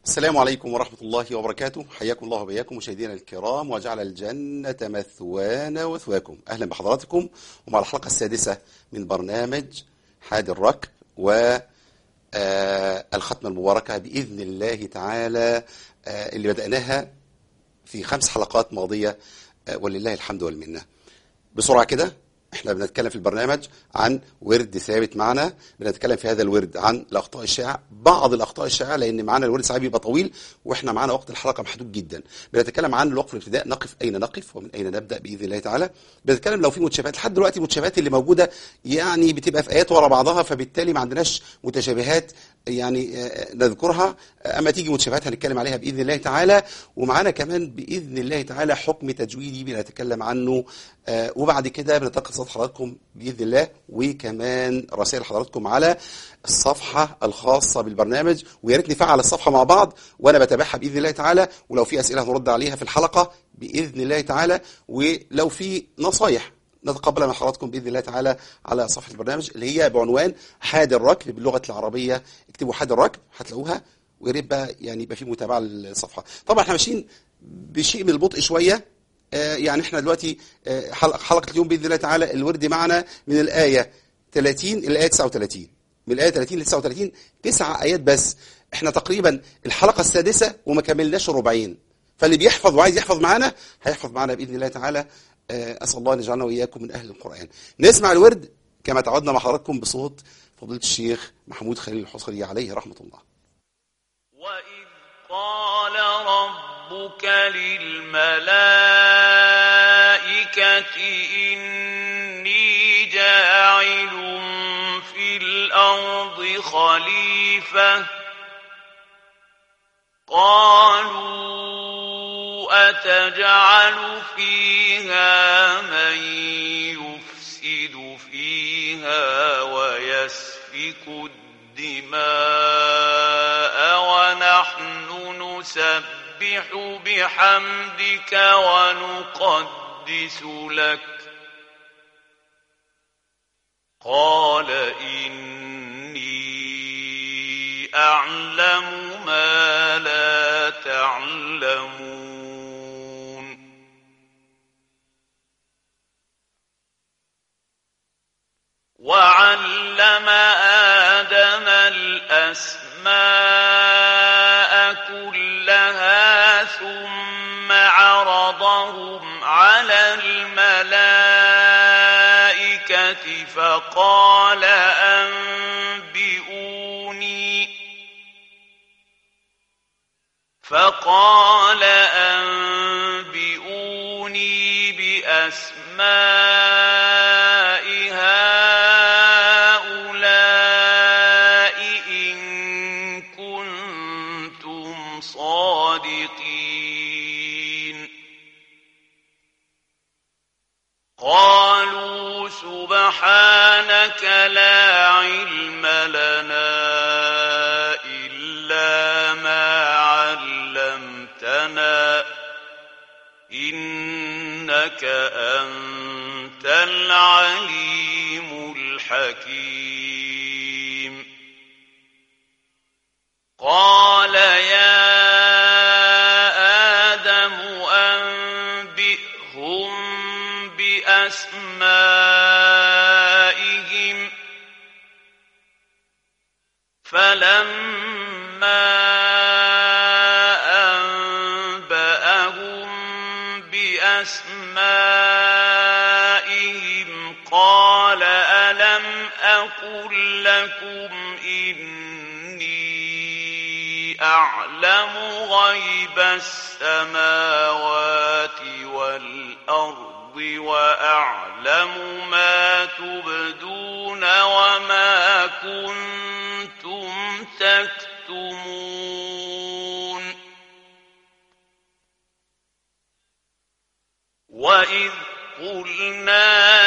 السلام عليكم ورحمة الله وبركاته حياكم الله وبياكم مشاهدينا الكرام وجعل الجنة مثوانا وثواكم أهلا بحضراتكم ومع الحلقة السادسة من برنامج حاد الركب و آه، الختمة المباركة بإذن الله تعالى آه، اللي بدأناها في خمس حلقات ماضية آه، ولله الحمد والمنة بسرعة كده احنا بنتكلم في البرنامج عن ورد ثابت معنا بنتكلم في هذا الورد عن الاخطاء الشائعه بعض الاخطاء الشائعه لان معانا الورد ساعات بيبقى طويل واحنا معانا وقت الحلقه محدود جدا بنتكلم عن الوقف الابتداء نقف اين نقف ومن اين نبدا باذن الله تعالى بنتكلم لو في متشابهات لحد دلوقتي المتشابهات اللي موجوده يعني بتبقى في ايات ورا بعضها فبالتالي ما عندناش متشابهات يعني آه، نذكرها آه، اما تيجي متشابهات هنتكلم عليها باذن الله تعالى ومعانا كمان باذن الله تعالى حكم تجويدي بنتكلم عنه آه، وبعد كده بنتلقى صوت حضراتكم باذن الله وكمان رسائل حضراتكم على الصفحه الخاصه بالبرنامج ويا ريت نفعل الصفحه مع بعض وانا بتابعها باذن الله تعالى ولو في اسئله هنرد عليها في الحلقه باذن الله تعالى ولو في نصايح نتقبل من حضراتكم باذن الله تعالى على صفحه البرنامج اللي هي بعنوان حاد الركب باللغه العربيه اكتبوا حاد الركب هتلاقوها ويا ريت بقى يعني يبقى في متابعه للصفحه طبعا احنا ماشيين بشيء من البطء شويه آه، يعني احنا دلوقتي آه، حلقه حلقة اليوم باذن الله تعالى الورد معنا من الايه 30 الى الايه 39 من الايه 30 ل 39 تسع ايات بس احنا تقريبا الحلقه السادسه وما كملناش ربعين فاللي بيحفظ وعايز يحفظ معانا هيحفظ معانا باذن الله تعالى آه، اسال الله ان يجعلنا واياكم من اهل القران نسمع الورد كما تعودنا مع حضراتكم بصوت فضيله الشيخ محمود خليل الحصري عليه رحمه الله وإذ قال ربك للملائكة إني جاعل في الأرض خليفة قالوا أتجعل فيها من يفسد فيها ويسفك الدماء ونحن نسبح بحمدك ونقدس لك قال إني أعلم ما لا تعلمون وعلم آدم الأسماء كلها ثم عرضهم على الملائكة فقال أنبئوني فقال أنبئوني بأسماء هؤلاء إن كنتم صادقين قالوا سبحانك لا علم لنا إلا ما علمتنا إنك أنت العليم الحكيم قال يا آدم أنبئهم بأسمائهم فلما أنبأهم بأسمائهم قال ألم أقل لكم إني أعلم غيب السماوات والأرض وأعلم ما تبدون وما كنتم تكتمون وإذ قلنا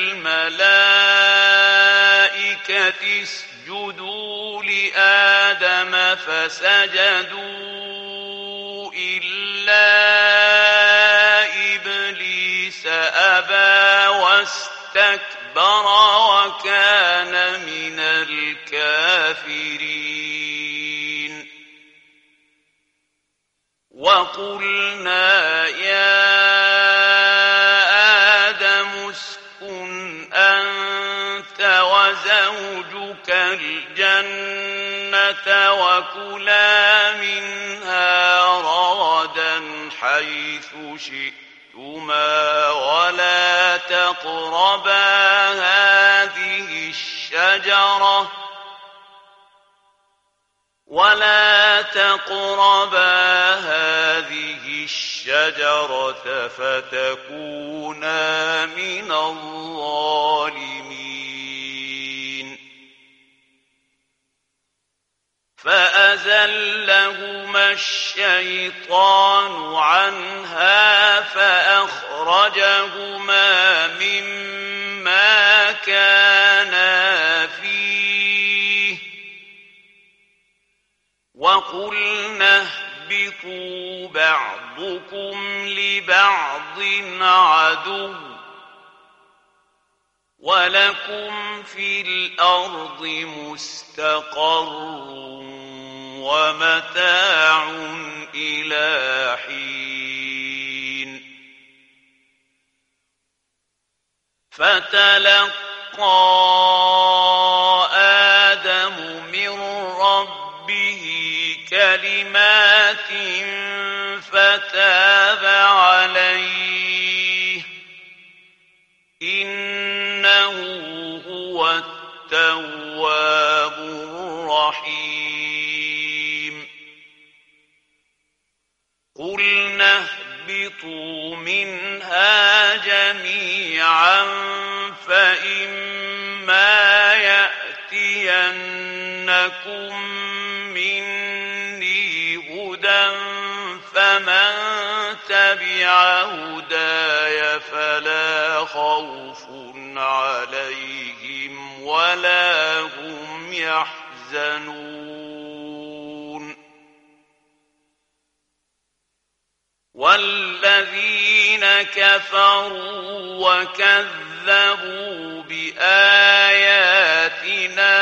للملائكة اسجدوا لآدم فسجدوا إلا إبليس أبى واستكبر وكان من الكافرين وقلنا يا آدم اسكن أنت وزوجك الجنة وكلا منها رغدا حيث شئتما ولا تقربا هذه الشجرة ولا تقربا هذه الشجرة فتكونا من الظالمين فأزلهما الشيطان عنها فأخرجهما مما كانا فيه وقلنا اهبطوا بعضكم لبعض عدو ولكم في الأرض مستقر ومتاع إلى حين فتلقى آدم من ربه كلمات فتاب عليه إنه هو التواب الرحيم قلنا اهبطوا منها جميعا فإما يأتينكم مني هدى فمن تبع هداي فلا خوف عليهم ولا هم يحزنون والذين كفروا وكذبوا بآياتنا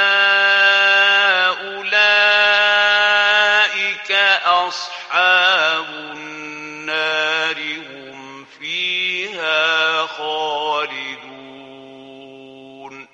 أولئك أصحاب النار هم فيها خالدون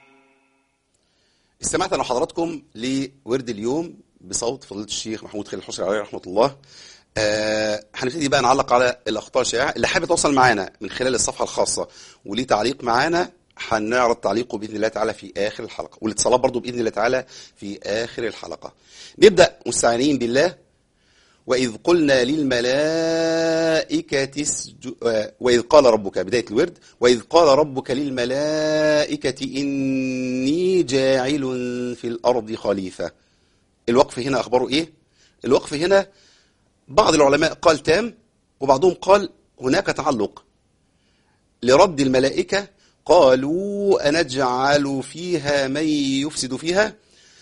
استمعت حضراتكم لورد اليوم بصوت فضيلة الشيخ محمود خليل الحسري عليه رحمة الله آه، هنبتدي بقى نعلق على الأخطاء الشائعة اللي حابب يتواصل معانا من خلال الصفحة الخاصة وليه تعليق معانا هنعرض تعليقه بإذن الله تعالى في آخر الحلقة والاتصالات برضو بإذن الله تعالى في آخر الحلقة نبدأ مستعينين بالله وإذ قلنا للملائكة اسج... آه، وإذ قال ربك بداية الورد وإذ قال ربك للملائكة إني جاعل في الأرض خليفة الوقف هنا أخباره إيه؟ الوقف هنا بعض العلماء قال تام وبعضهم قال هناك تعلق لرد الملائكة قالوا أنجعل فيها من يفسد فيها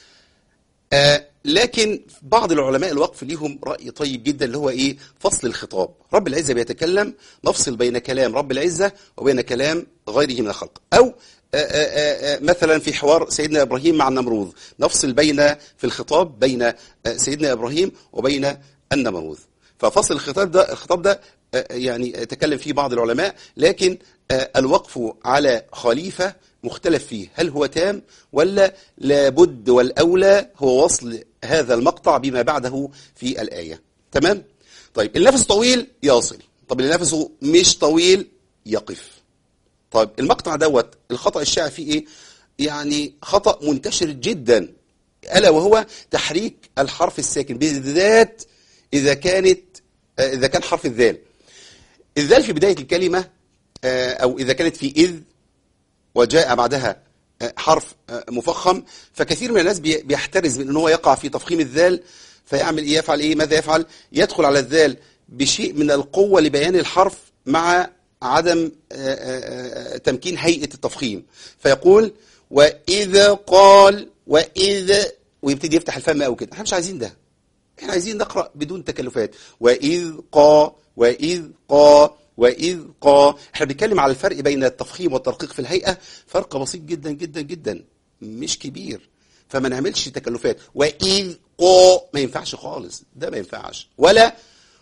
آه لكن بعض العلماء الوقف ليهم رأي طيب جدا اللي هو إيه فصل الخطاب رب العزة بيتكلم نفصل بين كلام رب العزة وبين كلام غيره من الخلق أو آه، آه، آه، مثلا في حوار سيدنا إبراهيم مع النمروذ نفصل بين في الخطاب بين آه، سيدنا إبراهيم وبين النمروذ ففصل الخطاب ده الخطاب ده آه، يعني تكلم فيه بعض العلماء لكن آه، الوقف على خليفة مختلف فيه هل هو تام ولا لابد والأولى هو وصل هذا المقطع بما بعده في الآية تمام طيب النفس طويل يصل طب اللي نفسه مش طويل يقف طيب المقطع دوت الخطأ الشائع فيه ايه يعني خطأ منتشر جدا ألا وهو تحريك الحرف الساكن بالذات إذا كانت آه، إذا كان حرف الذال الذال في بداية الكلمة آه، أو إذا كانت في إذ وجاء بعدها آه، حرف آه، مفخم فكثير من الناس بي- بيحترز من ان هو يقع في تفخيم الذال فيعمل ايه يفعل ايه ماذا يفعل يدخل على الذال بشيء من القوة لبيان الحرف مع عدم آه، آه، آه، تمكين هيئة التفخيم فيقول وإذا قال وإذا ويبتدي يفتح الفم أو كده احنا مش عايزين ده احنا عايزين نقرأ بدون تكلفات وإذ قا وإذ قا وإذ قا احنا بنتكلم على الفرق بين التفخيم والترقيق في الهيئة فرق بسيط جدا جدا جدا مش كبير فما نعملش تكلفات وإذ قا ما ينفعش خالص ده ما ينفعش ولا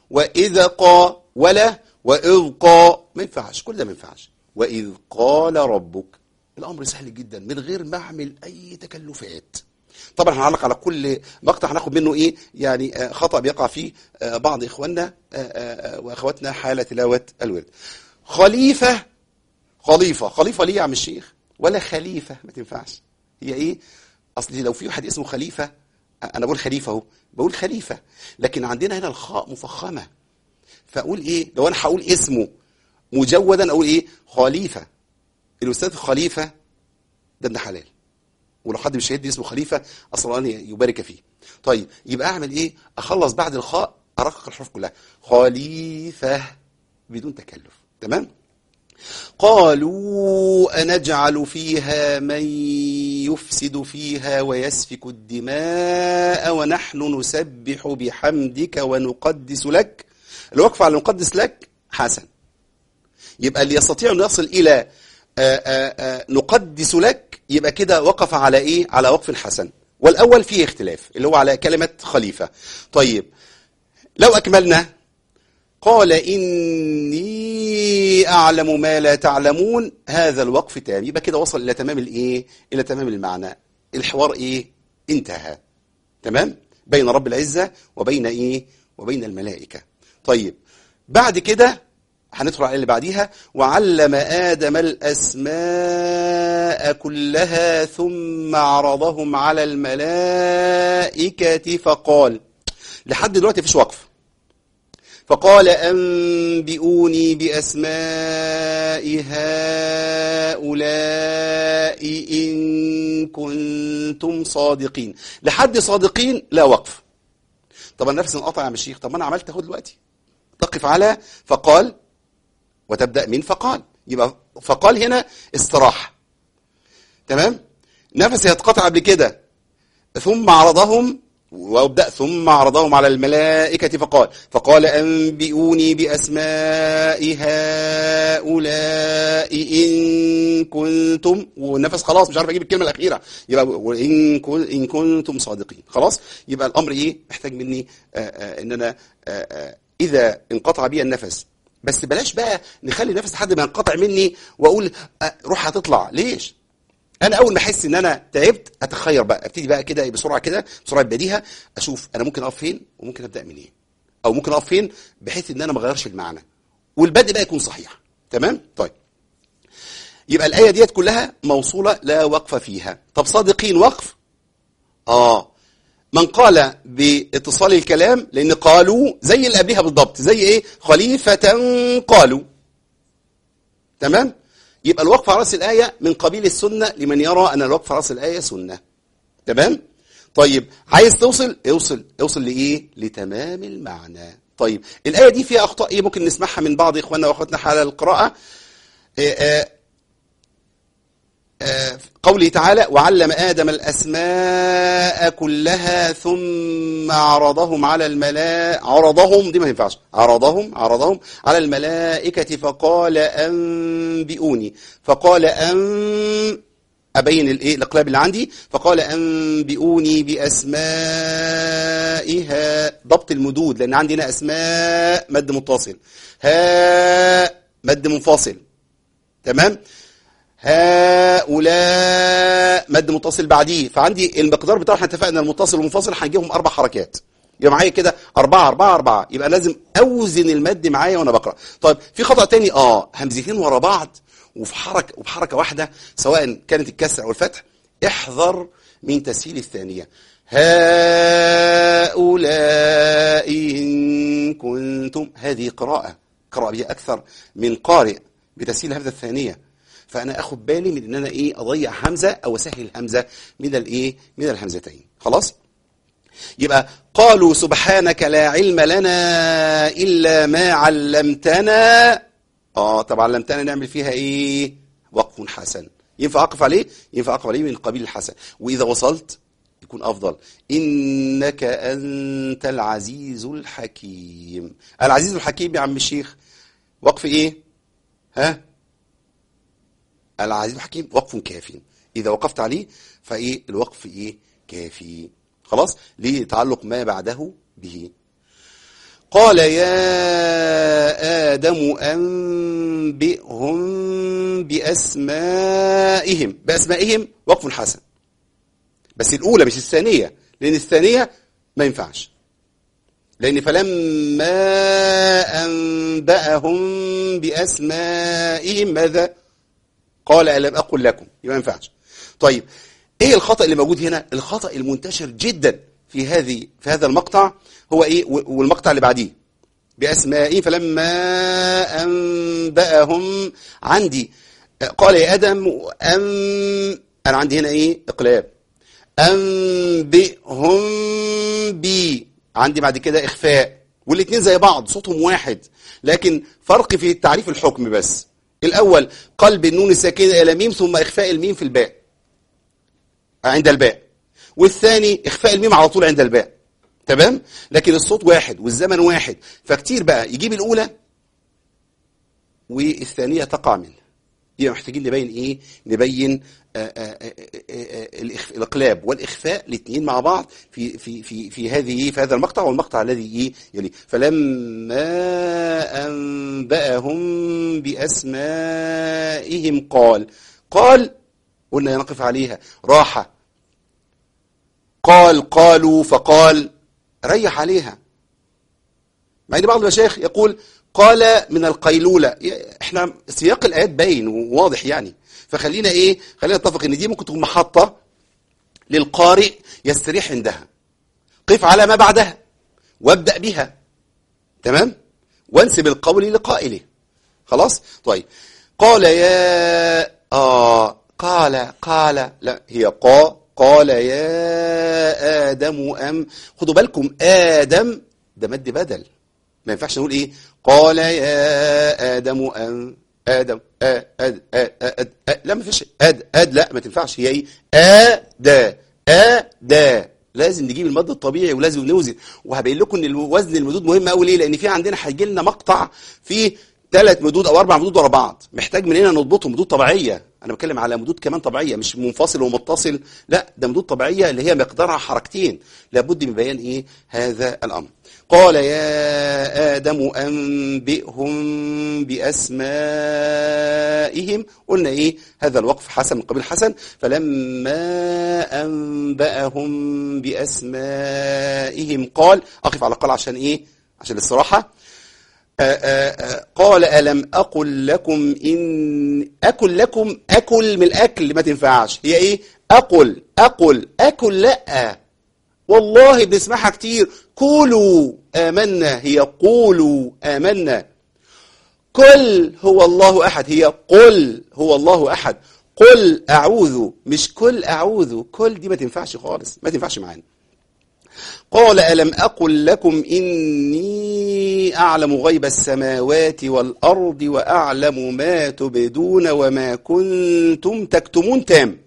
وإذا قا ولا وإذ قا ما ينفعش كل ده ما ينفعش وإذ قال ربك الأمر سهل جدا من غير ما أعمل أي تكلفات طبعا هنعلق على كل مقطع هناخد منه ايه يعني آه، خطأ بيقع فيه آه، بعض اخواننا آه، آه، آه، واخواتنا حال تلاوة الورد خليفة خليفة خليفة ليه يا عم الشيخ ولا خليفة ما تنفعش هي ايه اصل لو في واحد اسمه خليفة انا بقول خليفة اهو بقول خليفة لكن عندنا هنا الخاء مفخمة فاقول ايه لو انا هقول اسمه مجودا اقول ايه خليفة الاستاذ خليفة ده ابن حلال ولو حد مش هيدي اسمه خليفة اصلا الله يبارك فيه طيب يبقى اعمل ايه اخلص بعد الخاء ارقق الحروف كلها خليفة بدون تكلف تمام قالوا أنجعل فيها من يفسد فيها ويسفك الدماء ونحن نسبح بحمدك ونقدس لك الوقف على نقدس لك حسن يبقى اللي يستطيع أن يصل إلى آآ آآ نقدس لك يبقى كده وقف على إيه على وقف حسن والأول فيه اختلاف اللي هو على كلمة خليفة طيب لو أكملنا قال إني أعلم ما لا تعلمون هذا الوقف تام يبقى كده وصل إلى تمام الإيه إلى تمام المعنى الحوار إيه انتهى تمام بين رب العزة وبين إيه وبين الملائكة طيب بعد كده هندخل على اللي بعديها وعلم آدم الأسماء كلها ثم عرضهم على الملائكة فقال لحد دلوقتي مفيش وقف فقال أنبئوني بأسماء هؤلاء إن كنتم صادقين لحد صادقين لا وقف طب النفس انقطع يا مشيخ طب ما أنا عملت اهو دلوقتي تقف على فقال وتبدأ من فقال يبقى فقال هنا استراحة تمام نفسي هتقطع قبل كده ثم عرضهم وابدأ ثم عرضهم على الملائكة فقال فقال أنبئوني بأسماء هؤلاء إن كنتم والنفس خلاص مش عارف أجيب الكلمة الأخيرة يبقى وإن كن إن كنتم صادقين خلاص يبقى الأمر إيه محتاج مني آآ آآ إن أنا آآ إذا انقطع بي النفس بس بلاش بقى نخلي النفس لحد ما ينقطع مني وأقول روح هتطلع ليش انا اول ما احس ان انا تعبت اتخير بقى ابتدي بقى كده بسرعه كده بسرعه بديهه اشوف انا ممكن اقف فين وممكن ابدا منين او ممكن اقف فين بحيث ان انا ما اغيرش المعنى والبدء بقى يكون صحيح تمام طيب يبقى الايه ديت كلها موصوله لا وقف فيها طب صادقين وقف اه من قال باتصال الكلام لان قالوا زي اللي قبلها بالضبط زي ايه خليفه قالوا تمام يبقى الوقف على راس الآية من قبيل السنة لمن يرى أن الوقف على راس الآية سنة تمام طيب عايز توصل اوصل اوصل لإيه لتمام المعنى طيب الآية دي فيها أخطاء إيه ممكن نسمعها من بعض إخواننا وأخواتنا حال القراءة آآ آآ آآ قوله تعالى وعلم آدم الأسماء كلها ثم عرضهم على الملائكة عرضهم دي ما ينفعش عرضهم عرضهم على الملائكة فقال أنبئوني فقال أن أبين الإيه الإقلاب اللي عندي فقال أنبئوني بأسمائها ضبط المدود لأن عندنا أسماء مد متصل ها مد منفصل تمام هؤلاء مد متصل بعديه فعندي المقدار بتاعه احنا اتفقنا المتصل والمنفصل هنجيبهم اربع حركات يبقى معايا كده أربعة أربعة أربعة يبقى لازم أوزن المد معايا وأنا بقرأ طيب في خطأ تاني آه همزتين ورا بعض وفي حركة وبحركة واحدة سواء كانت الكسر أو الفتح احذر من تسهيل الثانية هؤلاء إن كنتم هذه قراءة قراءة بها أكثر من قارئ بتسهيل الهمزة الثانية فانا اخد بالي من ان انا ايه اضيع همزه او اسهل الهمزه من الايه من الهمزتين خلاص يبقى قالوا سبحانك لا علم لنا الا ما علمتنا اه طب علمتنا نعمل فيها ايه وقف حسن ينفع اقف عليه ينفع اقف عليه من قبيل الحسن واذا وصلت يكون افضل انك انت العزيز الحكيم العزيز الحكيم يا عم الشيخ وقف ايه ها العزيز الحكيم وقف كافي إذا وقفت عليه فإيه الوقف إيه كافي خلاص ليه تعلق ما بعده به قال يا آدم أنبئهم بأسمائهم بأسمائهم وقف حسن بس الأولى مش الثانية لأن الثانية ما ينفعش لأن فلما أنبأهم بأسمائهم ماذا قال ألم أقل لكم يبقى ما ينفعش طيب ايه الخطأ اللي موجود هنا الخطأ المنتشر جدا في هذه في هذا المقطع هو ايه والمقطع اللي بعديه بأسمائه فلما أنبأهم عندي قال يا آدم أم أنا عندي هنا إيه إقلاب أنبئهم بي عندي بعد كده إخفاء والاثنين زي بعض صوتهم واحد لكن فرق في تعريف الحكم بس الأول قلب النون الساكنة إلى ميم ثم إخفاء الميم في الباء عند الباء والثاني إخفاء الميم على طول عند الباء تمام لكن الصوت واحد والزمن واحد فكتير بقى يجيب الأولى والثانية تقع منه يبقى محتاجين نبين ايه نبين آآ آآ آآ الاقلاب والاخفاء الاثنين مع بعض في في في في هذه في هذا المقطع والمقطع الذي ايه يلي فلما انباهم باسمائهم قال قال قلنا نقف عليها راحه قال قالوا فقال ريح عليها مع ان بعض المشايخ يقول قال من القيلولة احنا سياق الآيات باين وواضح يعني فخلينا ايه خلينا نتفق ان دي ممكن تكون محطة للقارئ يستريح عندها قف على ما بعدها وابدأ بها تمام وانسب القول لقائله خلاص طيب قال يا آه قال قال لا هي قا قال يا آدم أم خدوا بالكم آدم ده مد بدل ما ينفعش نقول ايه قال يا ادم ان ادم آ أد آ أد آ لا ما فيش اد اد لا ما تنفعش هي ايه ادا ادا لازم نجيب المد الطبيعي ولازم نوزن وهبين لكم ان الوزن المدود مهم قوي ليه لان في عندنا هيجي لنا مقطع فيه ثلاث مدود او اربع مدود ورا بعض محتاج مننا نضبطهم مدود طبيعيه انا بتكلم على مدود كمان طبيعيه مش منفصل ومتصل لا ده مدود طبيعيه اللي هي مقدارها حركتين لابد من بيان ايه هذا الامر قال يا آدم أنبئهم بأسمائهم قلنا إيه هذا الوقف حسن من قبيل حسن فلما أنبأهم بأسمائهم قال أقف على قال عشان إيه عشان الاستراحة قال ألم أقل لكم إن أكل لكم أكل من الأكل ما تنفعش هي إيه أقل أقل أكل لأ والله بنسمعها كتير قولوا آمنا هي قولوا آمنا قل هو الله أحد هي قل هو الله أحد قل أعوذ مش كل أعوذ كل دي ما تنفعش خالص ما تنفعش معانا قال ألم أقل لكم إني أعلم غيب السماوات والأرض وأعلم ما تبدون وما كنتم تكتمون تام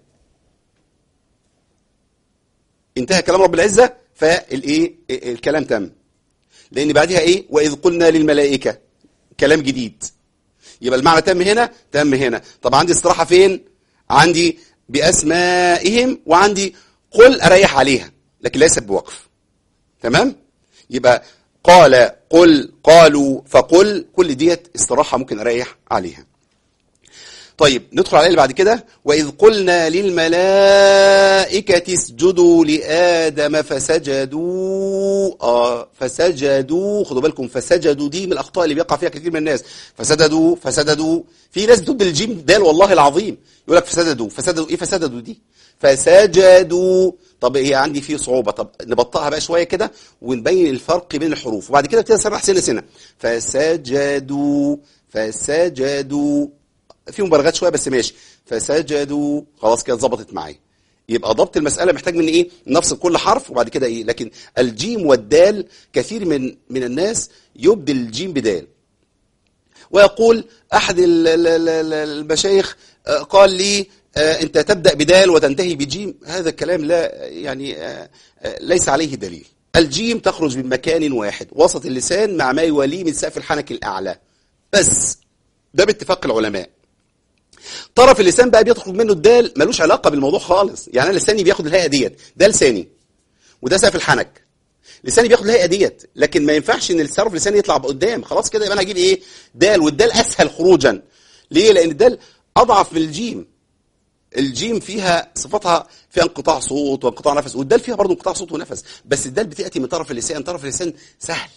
انتهى كلام رب العزة فالايه الكلام تم لان بعدها ايه واذ قلنا للملائكه كلام جديد يبقى المعنى تم هنا تم هنا طب عندي استراحه فين عندي باسمائهم وعندي قل اريح عليها لكن ليس بوقف تمام يبقى قال قل قالوا فقل كل ديت استراحه ممكن اريح عليها طيب ندخل على اللي بعد كده وإذ قلنا للملائكة اسجدوا لآدم فسجدوا آه فسجدوا خدوا بالكم فسجدوا دي من الأخطاء اللي بيقع فيها كثير من الناس فسجدوا فسجدوا في ناس بتبدل الجيم دال والله العظيم يقول لك فسجدوا فسجدوا ايه فسجدوا دي فسجدوا طب هي عندي فيه صعوبة طب نبطئها بقى شوية كده ونبين الفرق بين الحروف وبعد كده ابتدي اسرح سنة سنة فسجدوا فسجدوا في مبالغات شويه بس ماشي فسجدوا خلاص كده ظبطت معايا يبقى ضبط المساله محتاج مني ايه نفصل كل حرف وبعد كده ايه لكن الجيم والدال كثير من من الناس يبدل الجيم بدال ويقول احد المشايخ قال لي انت تبدا بدال وتنتهي بجيم هذا الكلام لا يعني ليس عليه دليل الجيم تخرج من مكان واحد وسط اللسان مع ما يواليه من سقف الحنك الاعلى بس ده باتفاق العلماء طرف اللسان بقى بيخرج منه الدال ملوش علاقه بالموضوع خالص يعني انا لساني بياخد الهيئه ديت ده لساني وده سقف الحنك لساني بياخد الهيئه ديت لكن ما ينفعش ان التصرف لساني يطلع قدام خلاص كده يبقى انا هجيب ايه دال والدال اسهل خروجا ليه لان الدال اضعف من الجيم الجيم فيها صفاتها فيها انقطاع صوت وانقطاع نفس والدال فيها برضه انقطاع صوت ونفس بس الدال بتاتي من طرف اللسان طرف اللسان سهل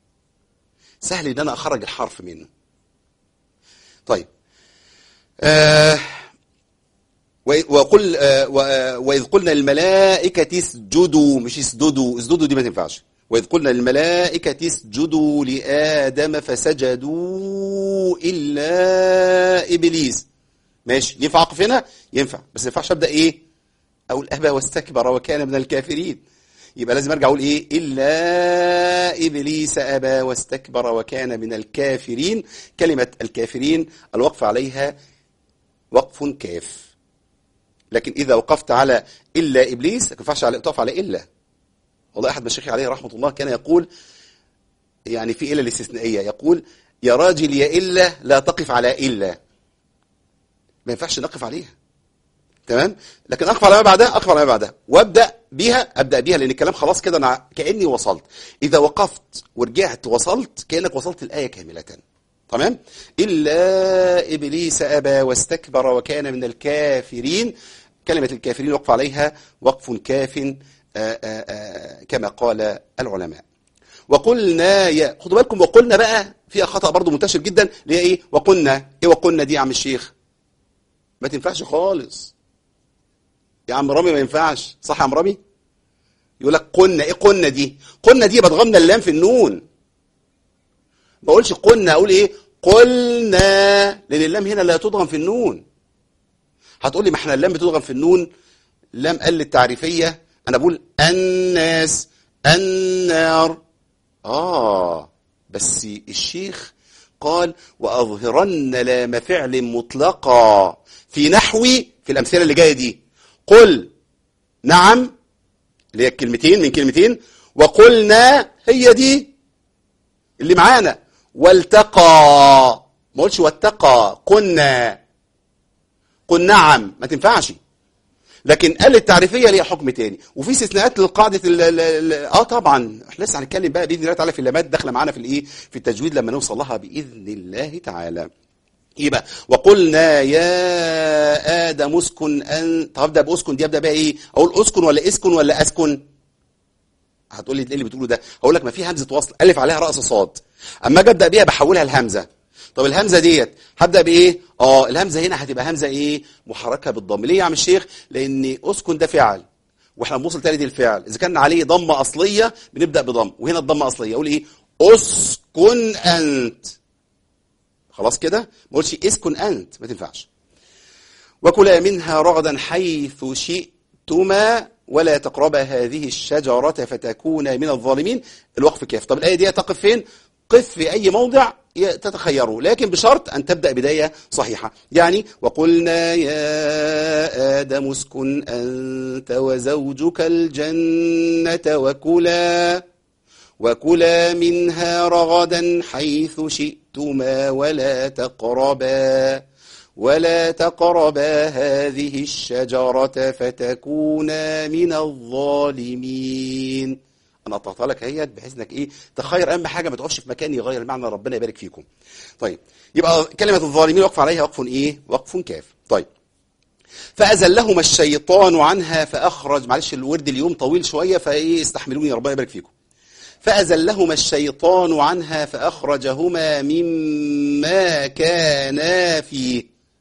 سهل ان انا اخرج الحرف منه طيب آه و- وقل آه و- آه، واذ قلنا للملائكه اسجدوا مش اسجدوا اسجدوا دي ما تنفعش واذ قلنا للملائكه اسجدوا لادم فسجدوا الا ابليس ماشي ينفع اقف هنا ينفع بس ما ينفعش ابدا ايه اقول ابى واستكبر وكان من الكافرين يبقى لازم ارجع اقول ايه الا ابليس ابى واستكبر وكان من الكافرين كلمه الكافرين الوقف عليها وقف كاف لكن اذا وقفت على الا ابليس ما ينفعش على تقف على الا والله احد مشايخي عليه رحمه الله كان يقول يعني في الا الاستثنائيه يقول يا راجل يا الا لا تقف على الا ما ينفعش نقف عليها تمام لكن اقف على ما بعدها اقف على ما بعدها وابدا بيها ابدا بيها لان الكلام خلاص كده انا كاني وصلت اذا وقفت ورجعت وصلت كانك وصلت الايه كامله تمام الا ابليس ابى واستكبر وكان من الكافرين كلمه الكافرين وقف عليها وقف كاف آآ آآ كما قال العلماء وقلنا يا خدوا بالكم وقلنا بقى فيها خطا برضو منتشر جدا اللي هي ايه وقلنا ايه وقلنا دي يا عم الشيخ ما تنفعش خالص يا عم رامي ما ينفعش صح يا عم رامي يقول لك قلنا ايه قلنا دي قلنا دي بتغمنا اللام في النون ما اقولش قلنا اقول ايه قلنا لان اللام هنا لا تضغم في النون هتقول لي ما احنا اللام بتضغم في النون لام قل التعريفيه انا بقول الناس النار اه بس الشيخ قال واظهرن لام فعل مطلقا في نحوي في الامثله اللي جايه دي قل نعم اللي هي الكلمتين من كلمتين وقلنا هي دي اللي معانا والتقى ما قلتش واتقى قلنا قل نعم ما تنفعش لكن قال التعريفيه ليها حكم تاني وفي استثناءات للقاعده ال ال ال اه طبعا احنا لسه هنتكلم بقى باذن الله تعالى في اللامات داخله معانا في الايه في التجويد لما نوصل لها باذن الله تعالى يبقى وقلنا يا ادم اسكن ان طب ابدا باسكن دي ابدا بقى ايه اقول اسكن ولا اسكن ولا اسكن هتقول لي ايه اللي بتقوله ده هقول لك ما في همزه وصل الف عليها راس صاد اما اجي ابدا بيها بحولها لهمزه طب الهمزه ديت هبدا بايه اه الهمزه هنا هتبقى همزه ايه محركه بالضم ليه يا عم الشيخ لان اسكن ده فعل واحنا بنوصل تاني دي الفعل اذا كان عليه ضمه اصليه بنبدا بضم وهنا الضمه اصليه اقول ايه اسكن انت خلاص كده ما اقولش اسكن انت ما تنفعش وكلا منها رغدا حيث شئتما ولا تقربا هذه الشجرة فتكونا من الظالمين الوقف كيف طب الآية دي تقف فين قف في أي موضع تتخيره لكن بشرط أن تبدأ بداية صحيحة يعني وقلنا يا آدم اسكن أنت وزوجك الجنة وكلا وكلا منها رغدا حيث شئتما ولا تقربا ولا تقربا هذه الشجرة فتكونا من الظالمين انا قطعتها لك اهيت بحيث انك ايه تخير اهم حاجه ما تقفش في مكان يغير المعنى ربنا يبارك فيكم طيب يبقى كلمه الظالمين وقف عليها وقف ايه وقف كاف طيب فازلهما الشيطان عنها فاخرج معلش الورد اليوم طويل شويه فايه استحملوني ربنا يبارك فيكم فأزلهما الشيطان عنها فأخرجهما مما كانا فيه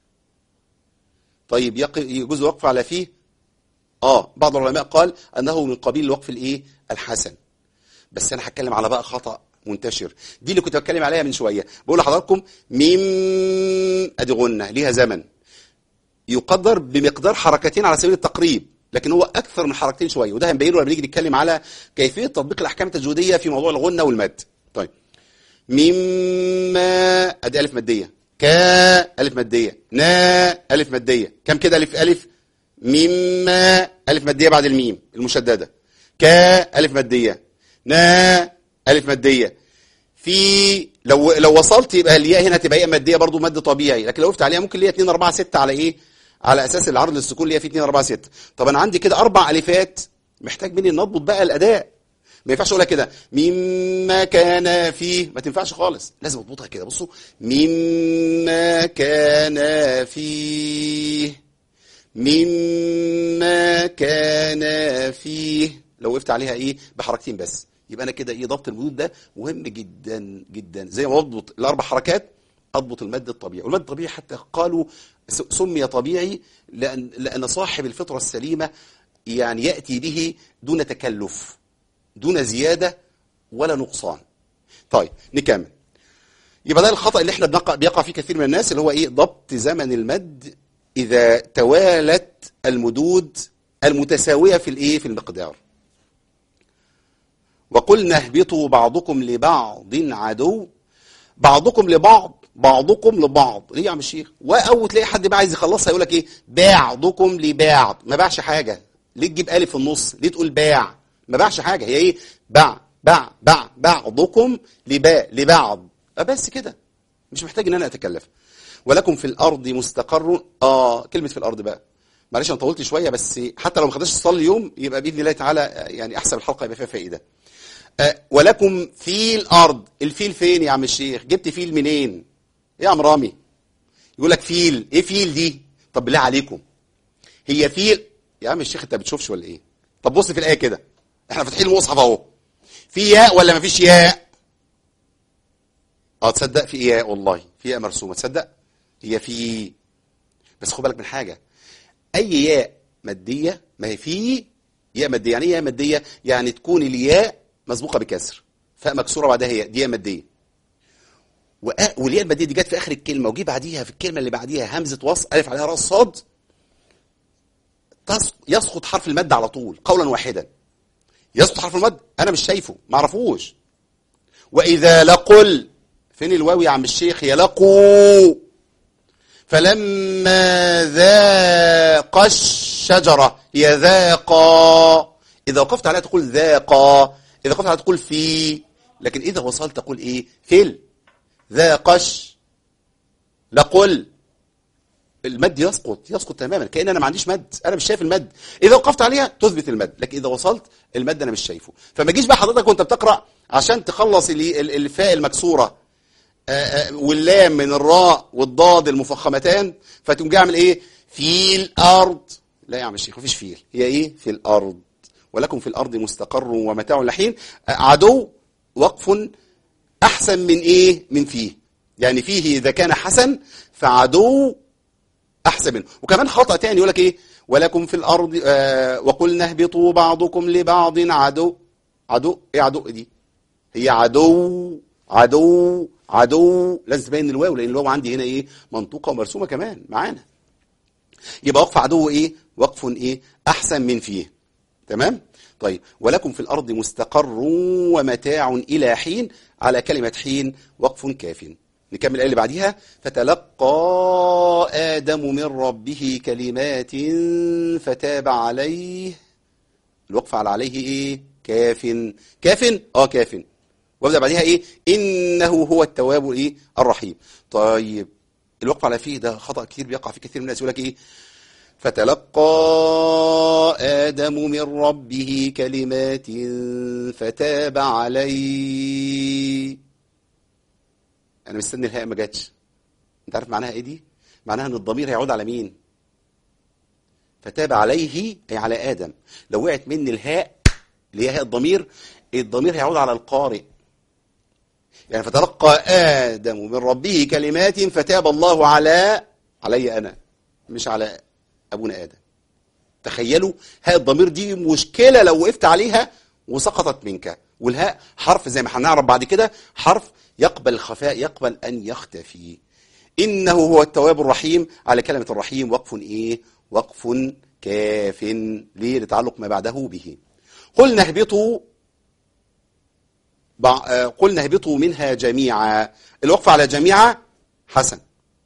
طيب يجوز الوقف على فيه اه بعض العلماء قال انه من قبيل الوقف الايه الحسن بس انا هتكلم على بقى خطا منتشر دي اللي كنت بتكلم عليها من شويه بقول لحضراتكم ميم ادي غنه ليها زمن يقدر بمقدار حركتين على سبيل التقريب لكن هو اكثر من حركتين شويه وده هنبينه لما نيجي نتكلم على كيفيه تطبيق الاحكام التجويديه في موضوع الغنه والمد طيب مما ادي الف ماديه كا الف ماديه نا الف ماديه كم كده الف الف مما الف ماديه بعد الميم المشدده كا الف ماديه نا الف ماديه في لو لو وصلت يبقى الياء هنا تبقى ياء ماديه برضو مد طبيعي لكن لو وقفت عليها ممكن ليها 2 4 6 على ايه على اساس العرض للسكون اللي هي في 2 4 6 طب انا عندي كده اربع الفات محتاج مني ان اضبط بقى الاداء ما ينفعش اقولها كده مما كان فيه ما تنفعش خالص لازم اضبطها كده بصوا مما كان فيه مما كان فيه لو وقفت عليها ايه بحركتين بس يبقى انا كده ايه ضبط المدود ده مهم جدا جدا زي ما اضبط الاربع حركات اضبط المد الطبيعي والمد الطبيعي حتى قالوا س- سمي طبيعي لان لان صاحب الفطره السليمه يعني ياتي به دون تكلف دون زياده ولا نقصان طيب نكمل يبقى ده الخطا اللي احنا بنقع بيقع فيه كثير من الناس اللي هو ايه ضبط زمن المد اذا توالت المدود المتساويه في الايه في المقدار وقلنا اهبطوا بعضكم لبعض عدو بعضكم لبعض بعضكم لبعض ليه يا عم الشيخ او تلاقي حد بقى عايز يخلصها يقول لك ايه بعضكم لبعض ما باعش حاجه ليه تجيب الف في النص ليه تقول باع ما باعش حاجه هي ايه باع باع باع بعضكم لباع لبعض آه بس كده مش محتاج ان انا اتكلف ولكم في الارض مستقر اه كلمه في الارض بقى معلش انا طولت شويه بس حتى لو ما خدتش تصلي اليوم يبقى باذن الله تعالى آه، يعني احسن الحلقه يبقى فيها فائده آه، ولكم في الارض الفيل فين يا عم الشيخ جبت فيل منين ايه يا عم رامي يقول لك فيل ايه فيل دي طب بالله عليكم هي فيل يا عم الشيخ انت بتشوفش ولا ايه طب بص في الايه كده احنا فاتحين المصحف اهو في ياء ولا مفيش ياء اه تصدق في ياء والله في ياء مرسومه تصدق هي في بس خد بالك من حاجه اي ياء ماديه ما هي في ياء ماديه يعني ايه ياء ماديه يعني تكون الياء مسبوقه بكسر فاء مكسوره بعدها هي دي ياء ماديه وأ- والياء الماديه دي جت في اخر الكلمه وجي بعديها في الكلمه اللي بعديها همزه وصل الف عليها راس صاد تس- يسقط حرف المد على طول قولا واحدا يسقط حرف المد انا مش شايفه ما اعرفوش واذا لقل فين الواو يا عم الشيخ يا لقوا فلما ذاق الشجرة هي ذاقا إذا وقفت عليها تقول ذاقا إذا وقفت عليها تقول في لكن إذا وصلت تقول إيه فيل ذاقش لقل المد يسقط يسقط تماما كأن أنا ما عنديش مد أنا مش شايف المد إذا وقفت عليها تثبت المد لكن إذا وصلت المد أنا مش شايفه فما تجيش بقى حضرتك وأنت بتقرأ عشان تخلص ال- ال- الفاء المكسورة آه، آه، واللام من الراء والضاد المفخمتان فتقوم جاي اعمل ايه في الارض لا يا عم الشيخ مفيش فيل هي ايه في الارض ولكم في الارض مستقر ومتاع لحين آه، عدو وقف احسن من ايه من فيه يعني فيه اذا كان حسن فعدو احسن منه وكمان خطا تاني يقول لك ايه ولكم في الارض آه وقلنا اهبطوا بعضكم لبعض عدو عدو ايه عدو دي هي عدو عدو عدو لازم تبين الواو لان الواو عندي هنا ايه منطوقه ومرسومه كمان معانا يبقى وقف عدو ايه وقف ايه احسن من فيه تمام طيب ولكم في الارض مستقر ومتاع الى حين على كلمه حين وقف كاف نكمل الايه اللي بعديها فتلقى ادم من ربه كلمات فتاب عليه الوقف على عليه ايه كاف كاف اه كاف وابدا بعديها ايه انه هو التواب ايه الرحيم طيب الوقف على فيه ده خطا كتير بيقع فيه كثير من الناس يقول لك ايه فتلقى ادم من ربه كلمات فتاب عليه انا مستني الهاء ما جاتش انت عارف معناها ايه دي معناها ان الضمير هيعود على مين فتاب عليه اي على ادم لو وقعت مني الهاء اللي هي هاء الضمير الضمير هيعود على القارئ يعني فتلقى آدم من ربه كلمات فتاب الله على علي أنا مش على أبونا آدم تخيلوا هاء الضمير دي مشكلة لو وقفت عليها وسقطت منك والهاء حرف زي ما هنعرف بعد كده حرف يقبل الخفاء يقبل أن يختفي إنه هو التواب الرحيم على كلمة الرحيم وقف إيه وقف كاف ليه لتعلق ما بعده به قلنا اهبطوا بع- آه، قلنا اهبطوا منها جميعا الوقف على جميعا حسن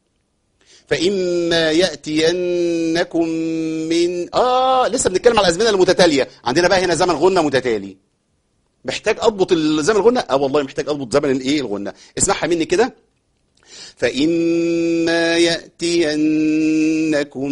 فإما يأتينكم من آه لسه بنتكلم على الأزمنة المتتالية عندنا بقى هنا زمن غنى متتالي محتاج أضبط الزمن الغنى اه والله محتاج أضبط زمن الإيه الغنى اسمعها مني كده فإما يأتينكم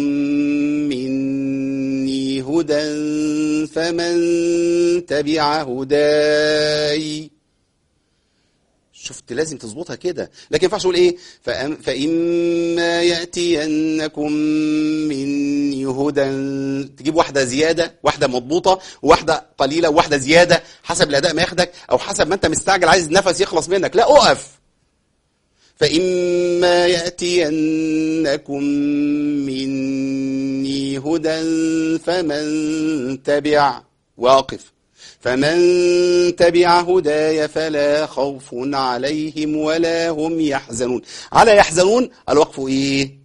مني هدى فمن تبع هداي شفت لازم تظبطها كده لكن ينفعش اقول ايه فأم فإما يأتينكم مني هدى تجيب واحدة زيادة واحدة مضبوطة وواحدة قليلة وواحدة زيادة حسب الأداء ما ياخدك أو حسب ما أنت مستعجل عايز النفس يخلص منك لا أقف فإما يأتينكم مني هدى فمن تبع واقف فمن تبع هداي فلا خوف عليهم ولا هم يحزنون على يحزنون الوقف ايه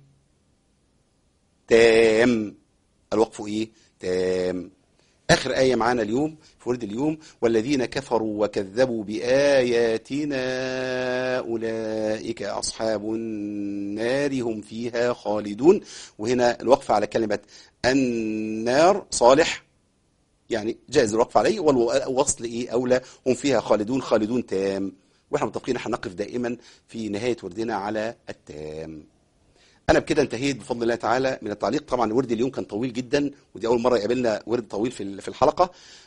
تام الوقف ايه تام اخر ايه معانا اليوم في ورد اليوم والذين كفروا وكذبوا باياتنا اولئك اصحاب النار هم فيها خالدون وهنا الوقف على كلمه النار صالح يعني جائز الوقف عليه والوصل ايه اولى هم فيها خالدون خالدون تام واحنا متفقين احنا نقف دائما في نهايه وردنا على التام انا بكده انتهيت بفضل الله تعالى من التعليق طبعا ورد اليوم كان طويل جدا ودي اول مره يقابلنا ورد طويل في في الحلقه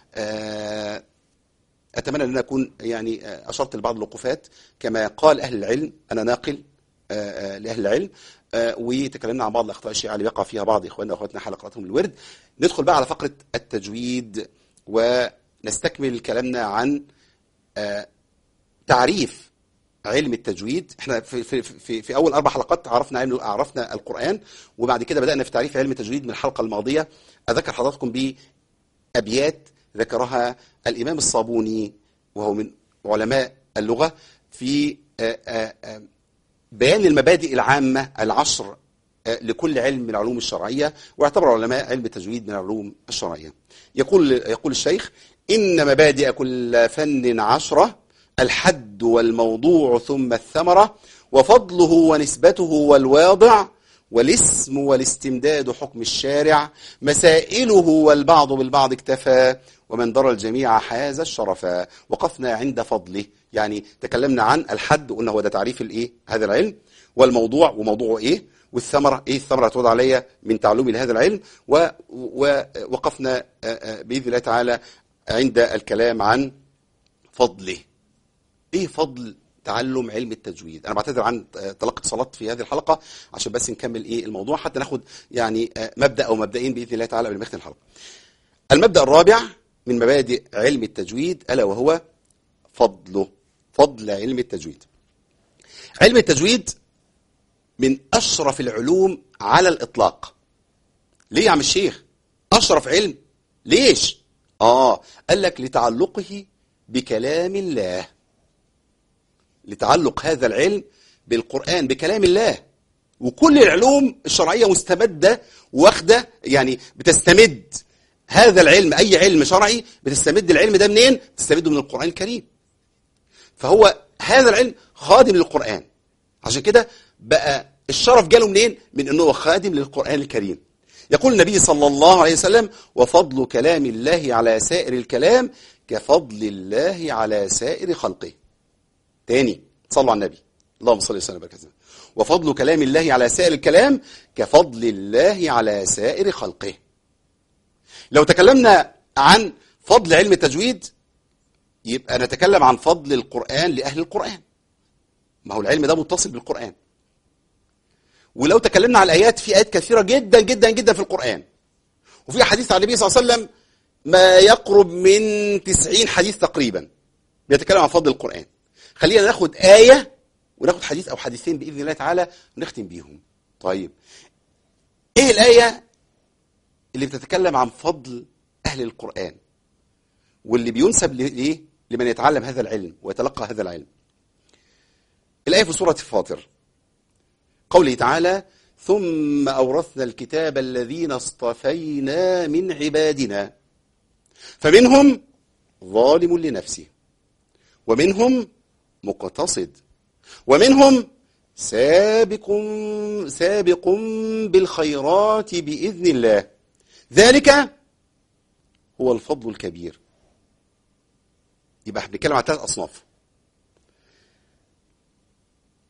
آه، اتمنى ان انا اكون يعني آه، اشرت لبعض الوقوفات كما قال اهل العلم انا ناقل آه، آه، لاهل العلم آه، وتكلمنا عن بعض الاخطاء الشائعه اللي يقع فيها بعض اخواننا واخواتنا حال قراءتهم الورد ندخل بقى على فقره التجويد ونستكمل كلامنا عن آه، تعريف علم التجويد احنا في في في, في اول اربع حلقات عرفنا علم عرفنا القران وبعد كده بدانا في تعريف علم التجويد من الحلقه الماضيه اذكر حضراتكم بابيات ذكرها الامام الصابوني وهو من علماء اللغه في آه، آه، آه، بيان المبادئ العامه العشر آه، لكل علم من العلوم الشرعيه واعتبر علماء علم التجويد من العلوم الشرعيه يقول يقول الشيخ ان مبادئ كل فن عشره الحد والموضوع ثم الثمرة وفضله ونسبته والواضع والاسم والاستمداد حكم الشارع مسائله والبعض بالبعض اكتفى ومن درى الجميع حاز الشرفا وقفنا عند فضله يعني تكلمنا عن الحد وقلنا هو ده تعريف الايه هذا العلم والموضوع وموضوعه ايه والثمرة ايه الثمرة هتعود عليا من تعلمي لهذا العلم و- ووقفنا آه، آه، بإذن الله تعالى عند الكلام عن فضله ايه فضل تعلم علم التجويد انا بعتذر عن آه، طلاق اتصالات في هذه الحلقه عشان بس نكمل ايه الموضوع حتى ناخد يعني آه، مبدا او مبدئين باذن الله تعالى قبل ما نختم الحلقه المبدا الرابع من مبادئ علم التجويد الا وهو فضله فضل علم التجويد علم التجويد من اشرف العلوم على الاطلاق ليه يا عم الشيخ اشرف علم ليش اه قال لك لتعلقه بكلام الله لتعلق هذا العلم بالقرآن بكلام الله وكل العلوم الشرعية مستمدة واخدة يعني بتستمد هذا العلم أي علم شرعي بتستمد العلم ده منين؟ تستمده من القرآن الكريم فهو هذا العلم خادم للقرآن عشان كده بقى الشرف جاله منين؟ من أنه هو خادم للقرآن الكريم يقول النبي صلى الله عليه وسلم وفضل كلام الله على سائر الكلام كفضل الله على سائر خلقه تاني صلوا على النبي اللهم صل وسلم وبارك عليه وفضل كلام الله على سائر الكلام كفضل الله على سائر خلقه لو تكلمنا عن فضل علم التجويد يبقى نتكلم عن فضل القرآن لأهل القرآن ما هو العلم ده متصل بالقرآن ولو تكلمنا عن الآيات في آيات كثيرة جدا جدا جدا في القرآن وفي حديث عن النبي صلى الله عليه وسلم ما يقرب من تسعين حديث تقريبا بيتكلم عن فضل القرآن خلينا ناخد آية وناخد حديث أو حديثين بإذن الله تعالى ونختم بيهم طيب إيه الآية اللي بتتكلم عن فضل أهل القرآن واللي بينسب لإيه لمن يتعلم هذا العلم ويتلقى هذا العلم الآية في سورة الفاطر قوله تعالى ثم أورثنا الكتاب الذين اصطفينا من عبادنا فمنهم ظالم لنفسه ومنهم مقتصد ومنهم سابق سابق بالخيرات بإذن الله ذلك هو الفضل الكبير يبقى احنا بنتكلم عن ثلاث أصناف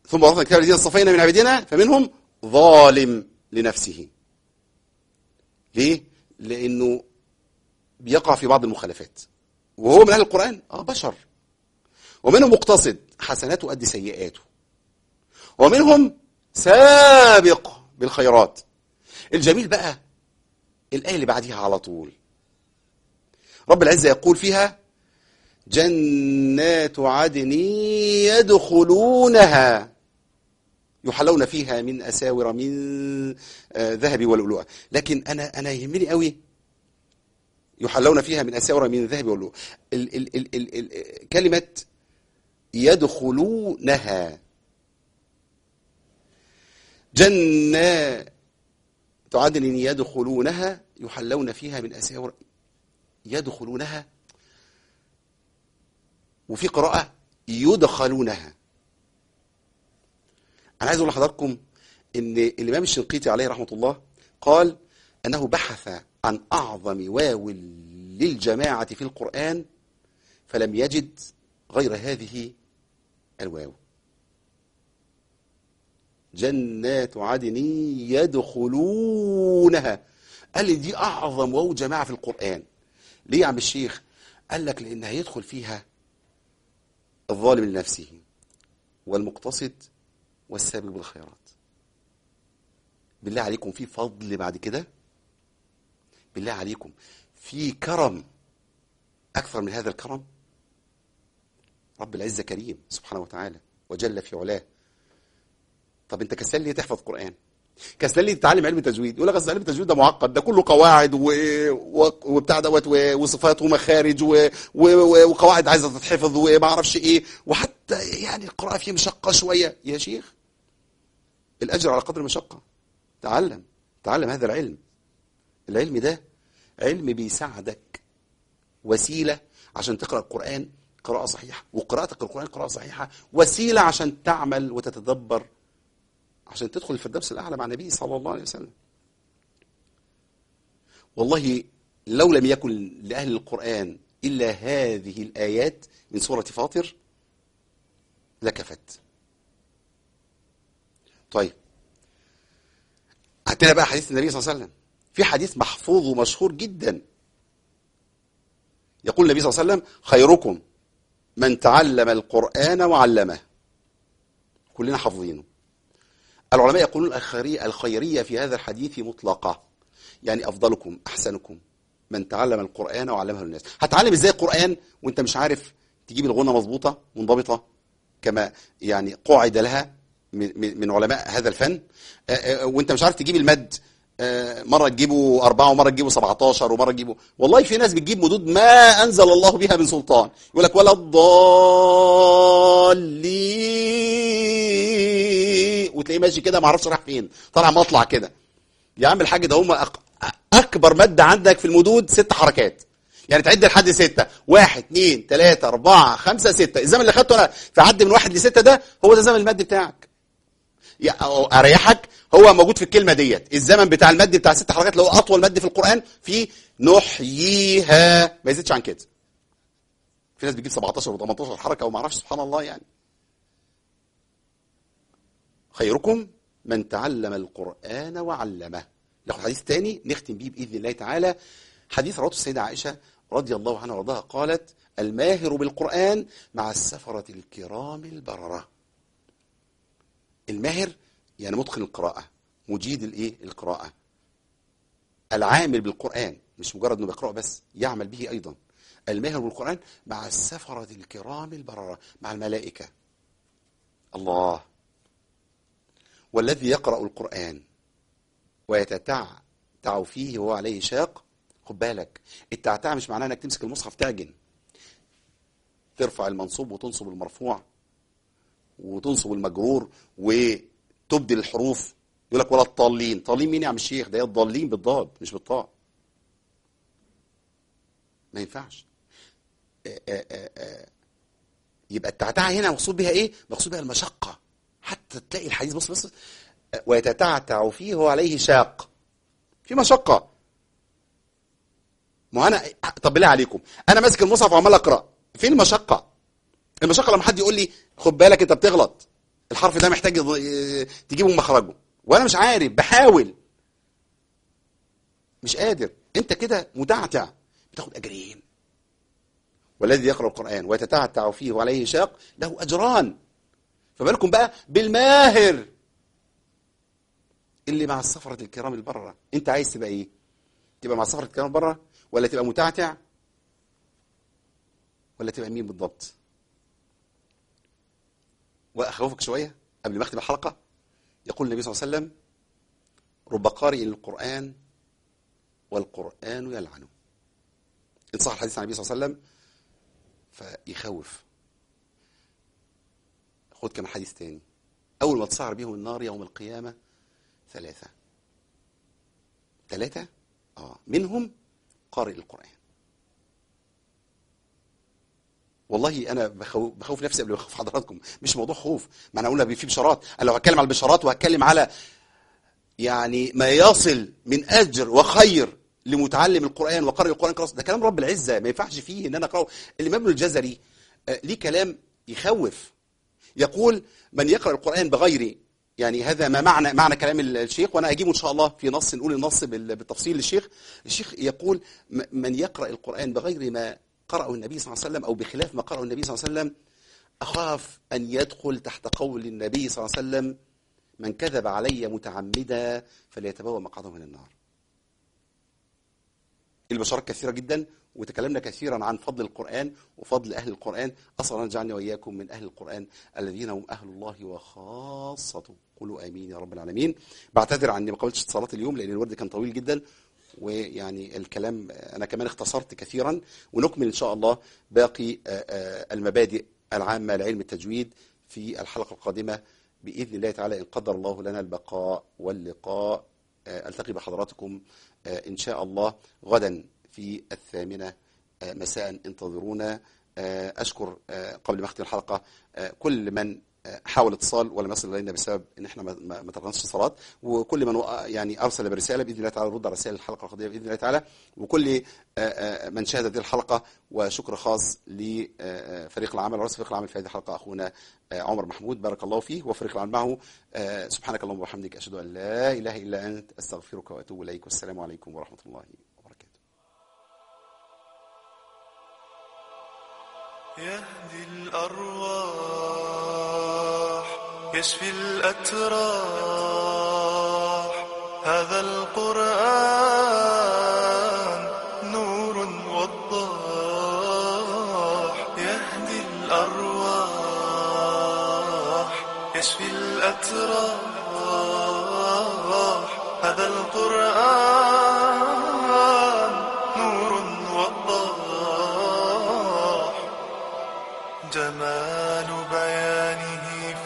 ثم ورثنا الكتاب الذين اصطفينا من عبادنا فمنهم ظالم لنفسه ليه لانه بيقع في بعض المخالفات وهو من اهل القران اه بشر ومنهم مقتصد حسناته قد سيئاته ومنهم سابق بالخيرات الجميل بقى الآية اللي بعديها على طول رب العزة يقول فيها جنات عدن يدخلونها يحلون فيها من أساور من آه، ذهب ولؤلؤة لكن أنا أنا يهمني قوي يحلون فيها من أساور من ذهب ولؤلؤة ال ال ال ال ال كلمة يدخلونها جنات عدن يدخلونها يحلون فيها من أساور يدخلونها وفي قراءة يدخلونها أنا عايز أقول لحضراتكم إن الإمام الشنقيطي عليه رحمة الله قال أنه بحث عن أعظم واو للجماعة في القرآن فلم يجد غير هذه الواو جنات عدن يدخلونها قال لي دي أعظم واو جماعة في القرآن ليه يا عم الشيخ قال لك لأن هيدخل فيها الظالم لنفسه والمقتصد والسابق بالخيرات بالله عليكم في فضل بعد كده بالله عليكم في كرم أكثر من هذا الكرم رب العزة كريم سبحانه وتعالى وجل في علاه طب انت كسلان ليه تحفظ قرآن كسلان ليه تتعلم علم تجويد يقول لك اصل علم التجويد ده معقد ده كله قواعد و... و... وبتاع دوت و... وصفات ومخارج و... و... و... وقواعد عايزه تتحفظ وما اعرفش ايه وحتى يعني القراءه فيه مشقه شويه يا شيخ الاجر على قدر المشقه تعلم تعلم هذا العلم العلم ده علم بيساعدك وسيله عشان تقرا القران قراءه صحيحه وقراءتك القران قراءه صحيحه وسيله عشان تعمل وتتدبر عشان تدخل الفردوس الأعلى مع النبي صلى الله عليه وسلم والله لو لم يكن لأهل القرآن إلا هذه الآيات من سورة فاطر لكفت طيب عندنا بقى حديث النبي صلى الله عليه وسلم في حديث محفوظ ومشهور جدا يقول النبي صلى الله عليه وسلم خيركم من تعلم القرآن وعلمه كلنا حافظينه العلماء يقولون الخيرية, الخيرية في هذا الحديث مطلقة يعني أفضلكم أحسنكم من تعلم القرآن وعلمه للناس هتعلم إزاي القرآن وانت مش عارف تجيب الغنة مظبوطة منضبطة كما يعني قاعد لها من من علماء هذا الفن آه، آه، وانت مش عارف تجيب المد آه، مرة تجيبه أربعة ومرة تجيبه 17 ومرة تجيبه والله في ناس بتجيب مدود ما أنزل الله بها من سلطان يقول لك ولا الضالين وتلاقيه ماشي كده ما اعرفش راح فين طالع مطلع كده يا عم الحاج ده هم أك... أكبر مادة عندك في المدود ست حركات يعني تعد لحد ستة واحد اثنين ثلاثة أربعة خمسة ستة الزمن اللي خدته أنا في عد من واحد لستة ده هو ده زمن المد بتاعك يا- أو اريحك هو موجود في الكلمه ديت الزمن بتاع المد بتاع ست حركات اللي هو اطول مد في القران في نحييها ما يزيدش عن كده في ناس بتجيب 17 و18 حركه وما اعرفش سبحان الله يعني خيركم من تعلم القران وعلمه ناخد حديث تاني نختم بيه باذن الله تعالى حديث رواه السيده عائشه رضي الله عنها وارضاها قالت الماهر بالقران مع السفره الكرام البرره الماهر يعني متقن القراءة مجيد الايه القراءة العامل بالقرآن مش مجرد انه بيقرأه بس يعمل به ايضا الماهر بالقرآن مع السفرة الكرام البررة مع الملائكة الله والذي يقرأ القرآن ويتتعتع فيه وهو عليه شاق خد بالك التعتع مش معناه انك تمسك المصحف تعجن ترفع المنصوب وتنصب المرفوع وتنصب المجرور وتبدل الحروف يقول لك ولا الضالين طالين مين يا عم الشيخ ده هي الضالين بالضاد مش بالطاء ما ينفعش آه، آه، آه، آه. يبقى التعتعة هنا مقصود بها ايه مقصود بها المشقة حتى تلاقي الحديث بص بص آه، ويتتعتع فيه وهو عليه شاق في مشقة ما هو انا طب بالله عليكم انا ماسك المصحف وعمال اقرا فين المشقة المشقة لما حد يقول لي خد بالك انت بتغلط الحرف ده محتاج يض- تجيبه من مخرجه وانا مش عارف بحاول مش قادر انت كده متعتع بتاخد اجرين والذي يقرا القران ويتتعتع فيه وعليه شاق له اجران فبالكم بقى بالماهر اللي مع السفرة الكرام البررة انت عايز تبقى ايه تبقى مع السفرة الكرام البررة ولا تبقى متعتع ولا تبقى مين بالضبط واخوفك شويه قبل ما اختم الحلقه يقول النبي صلى الله عليه وسلم رب قارئ للقران والقران يلعنه ان صح الحديث عن النبي صلى الله عليه وسلم فيخوف خد كمان حديث تاني اول ما تسعر بهم النار يوم القيامه ثلاثه ثلاثه اه منهم قارئ القران والله انا بخوف, بخوف نفسي قبل ما اخوف حضراتكم مش موضوع خوف ما انا اقول في بشارات انا لو هتكلم على البشارات وهتكلم على يعني ما يصل من اجر وخير لمتعلم القران وقارئ القران كلاس ده كلام رب العزه ما ينفعش فيه ان انا اقراه الامام ابن الجزري آه، ليه كلام يخوف يقول من يقرا القران بغير يعني هذا ما معنى معنى كلام الشيخ وانا اجيبه ان شاء الله في نص نقول النص بال- بالتفصيل للشيخ الشيخ يقول م- من يقرا القران بغير ما قرأه النبي صلى الله عليه وسلم او بخلاف ما قرأه النبي صلى الله عليه وسلم اخاف ان يدخل تحت قول النبي صلى الله عليه وسلم من كذب علي متعمدا فليتبوأ مقعده من النار البشارات كثيرة جدا وتكلمنا كثيرا عن فضل القرآن وفضل أهل القرآن أسأل أن يجعلني وإياكم من أهل القرآن الذين هم أهل الله وخاصته قولوا آمين يا رب العالمين بعتذر عن إني ما قابلتش صلاة اليوم لأن الورد كان طويل جدا ويعني الكلام أنا كمان اختصرت كثيرا ونكمل إن شاء الله باقي آه، آه، المبادئ العامة لعلم التجويد في الحلقة القادمة بإذن الله تعالى إن قدر الله لنا البقاء واللقاء آه، ألتقي بحضراتكم آه، إن شاء الله غدا في الثامنة آه، مساء انتظرونا آه، أشكر آه، قبل ما أختم الحلقة آه، كل من آه، حاول اتصال ولم يصل إلينا بسبب إن إحنا ما- ما ما تركناش اتصالات وكل من وقع- يعني أرسل برسالة بإذن الله تعالى نرد على رسائل الحلقة القادمة بإذن الله تعالى وكل آه، آه، من شاهد هذه الحلقة وشكر خاص لفريق العمل ورئيس فريق العمل في هذه الحلقة أخونا آه، عمر محمود بارك الله فيه وفريق العمل معه آه، سبحانك اللهم وبحمدك أشهد أن لا إله إلا أنت أستغفرك وأتوب إليك والسلام عليكم ورحمة الله وبركاته يهدي الأرواح يشفي الأتراح هذا القرآن نور وضاح يهدي الأرواح يشفي الأتراح هذا القرآن نور وضاح جمال بيانه